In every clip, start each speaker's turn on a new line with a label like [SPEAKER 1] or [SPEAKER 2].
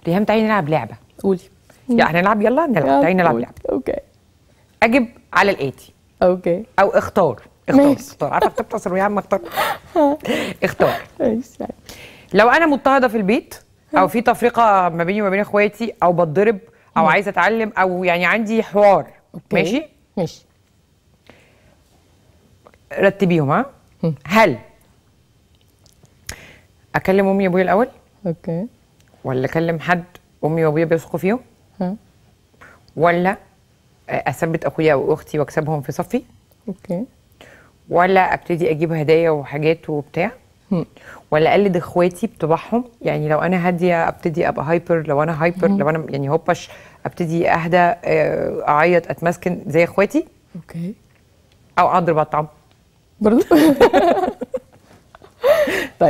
[SPEAKER 1] ريهام تعالي نلعب لعبه
[SPEAKER 2] قولي
[SPEAKER 1] يعني نلعب يلا نلعب تعالي نلعب
[SPEAKER 2] قولي.
[SPEAKER 1] لعبه
[SPEAKER 2] اوكي
[SPEAKER 1] اجب على الاتي
[SPEAKER 2] اوكي
[SPEAKER 1] او اختار اختار
[SPEAKER 2] ماشي.
[SPEAKER 1] اختار عارفه بتختصر يا عم اختار اختار
[SPEAKER 2] ماشي
[SPEAKER 1] لو انا مضطهده في البيت او في تفرقه ما بيني وما بين اخواتي او بتضرب او عايزه اتعلم او يعني عندي حوار
[SPEAKER 2] أوكي.
[SPEAKER 1] ماشي
[SPEAKER 2] ماشي
[SPEAKER 1] رتبيهم ها
[SPEAKER 2] مم.
[SPEAKER 1] هل اكلم امي وابويا الاول
[SPEAKER 2] اوكي
[SPEAKER 1] ولا اكلم حد امي وابويا بيثقوا فيهم
[SPEAKER 2] ها
[SPEAKER 1] ولا اثبت اخويا او اختي واكسبهم في صفي
[SPEAKER 2] اوكي
[SPEAKER 1] ولا ابتدي اجيب هدايا وحاجات وبتاع
[SPEAKER 2] مم.
[SPEAKER 1] ولا اقلد اخواتي بطباعهم يعني لو انا هاديه ابتدي ابقى هايبر لو انا هايبر لو انا يعني هوبش ابتدي اهدى آه، اعيط اتمسكن زي اخواتي
[SPEAKER 2] اوكي
[SPEAKER 1] او اضرب الطعم
[SPEAKER 2] برضو طيب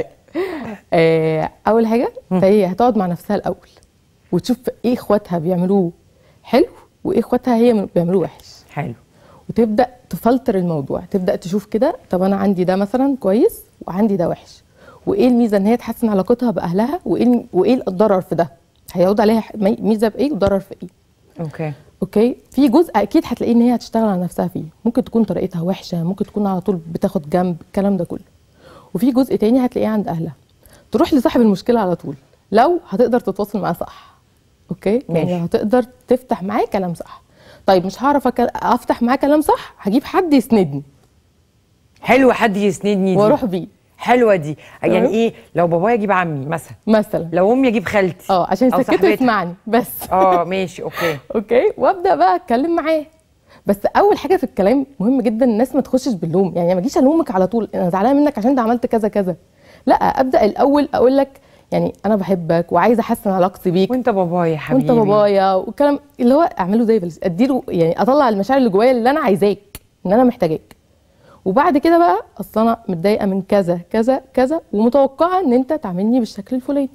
[SPEAKER 2] آه اول حاجه فهي هتقعد مع نفسها الاول وتشوف ايه اخواتها بيعملوه حلو وايه اخواتها هي من- بيعملوه وحش
[SPEAKER 1] حلو
[SPEAKER 2] وتبدا تفلتر الموضوع تبدا تشوف كده طب انا عندي ده مثلا كويس وعندي ده وحش وايه الميزه ان هي تحسن علاقتها باهلها وايه الم- وايه الضرر في ده هيعود عليها ح- مي- ميزه بايه وضرر في ايه
[SPEAKER 1] اوكي
[SPEAKER 2] اوكي في جزء اكيد هتلاقيه ان هي هتشتغل على نفسها فيه ممكن تكون طريقتها وحشه ممكن تكون على طول بتاخد جنب الكلام ده كله وفي جزء تاني هتلاقيه عند اهلها تروح لصاحب المشكله على طول لو هتقدر تتواصل معاه صح اوكي
[SPEAKER 1] ماشي.
[SPEAKER 2] يعني هتقدر تفتح معاه كلام صح طيب مش هعرف أك- افتح معاه كلام صح هجيب حد يسندني
[SPEAKER 1] حلو حد يسندني دي
[SPEAKER 2] واروح بيه
[SPEAKER 1] حلوه دي يعني
[SPEAKER 2] تمام.
[SPEAKER 1] ايه لو بابايا يجيب عمي مثلا
[SPEAKER 2] مثلا
[SPEAKER 1] لو امي اجيب خالتي
[SPEAKER 2] اه عشان
[SPEAKER 1] أو
[SPEAKER 2] يسكته
[SPEAKER 1] صاحبتها.
[SPEAKER 2] يسمعني بس
[SPEAKER 1] اه ماشي اوكي
[SPEAKER 2] اوكي وابدا بقى اتكلم معاه بس اول حاجه في الكلام مهم جدا الناس ما تخشش باللوم يعني ما اجيش الومك على طول انا زعلانه منك عشان انت عملت كذا كذا لا ابدا الاول اقول لك يعني انا بحبك وعايزه احسن علاقتي بيك
[SPEAKER 1] وانت بابايا يا حبيبي
[SPEAKER 2] وانت بابايا والكلام اللي هو اعمله زي بلس اديله يعني اطلع المشاعر اللي جوايا اللي انا عايزاك ان انا محتاجاك وبعد كده بقى اصل انا متضايقه من كذا كذا كذا ومتوقعه ان انت تعاملني بالشكل الفلاني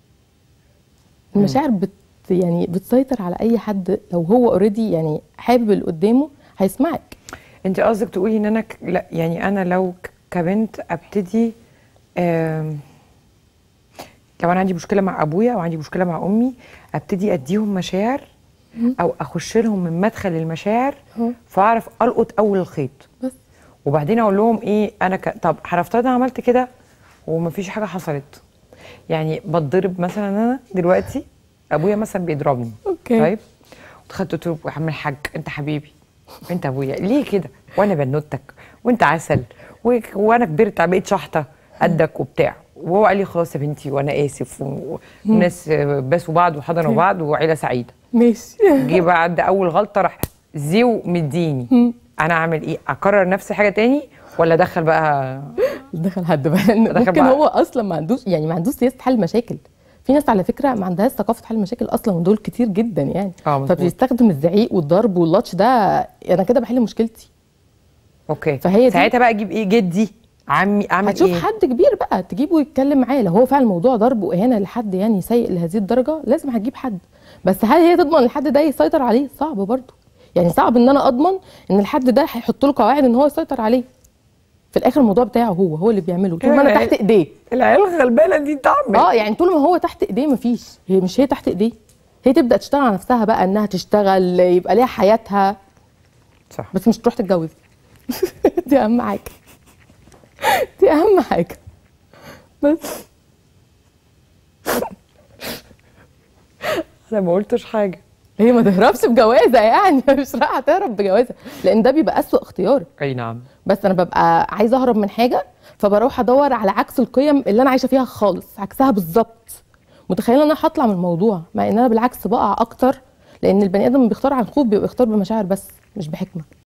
[SPEAKER 2] المشاعر بت يعني بتسيطر على اي حد لو هو اوريدي يعني حابب اللي قدامه هيسمعك
[SPEAKER 1] انت قصدك تقولي ان انا ك... لا يعني انا لو ك- كبنت ابتدي آم... لو انا عندي مشكله مع ابويا او عندي مشكله مع امي ابتدي اديهم مشاعر او اخش لهم من مدخل المشاعر
[SPEAKER 2] أهو.
[SPEAKER 1] فاعرف القط اول الخيط
[SPEAKER 2] بس
[SPEAKER 1] وبعدين اقول لهم ايه انا ك... طب هنفترض انا عملت كده ومفيش حاجه حصلت يعني بتضرب مثلا انا دلوقتي ابويا مثلا بيضربني
[SPEAKER 2] اوكي.
[SPEAKER 1] طيب ودخلت قلت له يا عم الحاج انت حبيبي انت ابويا ليه كده وانا بنوتك وانت عسل و... وانا كبرت بقيت شحطه قدك وبتاع وهو قال لي خلاص يا بنتي وانا اسف و- والناس باسوا بعض وحضنوا بعض وعيله سعيده
[SPEAKER 2] ماشي
[SPEAKER 1] جه بعد اول غلطه راح زيو مديني انا اعمل ايه اكرر نفس الحاجه تاني ولا ادخل بقى
[SPEAKER 2] دخل حد بقى إن
[SPEAKER 1] دخل
[SPEAKER 2] ممكن
[SPEAKER 1] بقى.
[SPEAKER 2] هو اصلا ما عندوش يعني ما عندوش سياسه حل مشاكل في ناس على فكره ما عندهاش ثقافه حل مشاكل اصلا ودول كتير جدا يعني
[SPEAKER 1] اه مظبوط.
[SPEAKER 2] فبيستخدم الزعيق والضرب واللطش ده انا كده بحل مشكلتي
[SPEAKER 1] اوكي
[SPEAKER 2] فهي دي-
[SPEAKER 1] ساعتها بقى اجيب ايه جدي عمي اعمل
[SPEAKER 2] هتشوف
[SPEAKER 1] ايه
[SPEAKER 2] حد كبير بقى تجيبه يتكلم معاه لو هو فعلا الموضوع ضرب واهانه لحد يعني سيء لهذه الدرجه لازم هتجيب حد بس هل هي تضمن الحد ده يسيطر عليه صعب برضه يعني صعب ان انا اضمن ان الحد ده هيحط له قواعد ان هو يسيطر عليه في الاخر الموضوع بتاعه هو هو اللي بيعمله طول ما انا تحت ايديه
[SPEAKER 1] العيال الغلبانه دي تعمل
[SPEAKER 2] اه يعني طول ما هو تحت ايديه مفيش هي مش هي تحت ايديه هي تبدا تشتغل على نفسها بقى انها تشتغل يبقى ليها حياتها
[SPEAKER 1] صح
[SPEAKER 2] بس مش تروح تتجوز دي اهم حاجه دي اهم حاجه بس
[SPEAKER 1] انا ما قلتش حاجه
[SPEAKER 2] هي ما تهربش بجوازه يعني مش رايحه تهرب بجوازه لان ده بيبقى اسوأ اختيار
[SPEAKER 1] اي نعم
[SPEAKER 2] بس انا ببقى عايزه اهرب من حاجه فبروح ادور على عكس القيم اللي انا عايشه فيها خالص عكسها بالظبط متخيله ان انا هطلع من الموضوع مع ان انا بالعكس بقع اكتر لان البني ادم لما بيختار عن خوف بيبقى بيختار بمشاعر بس مش بحكمه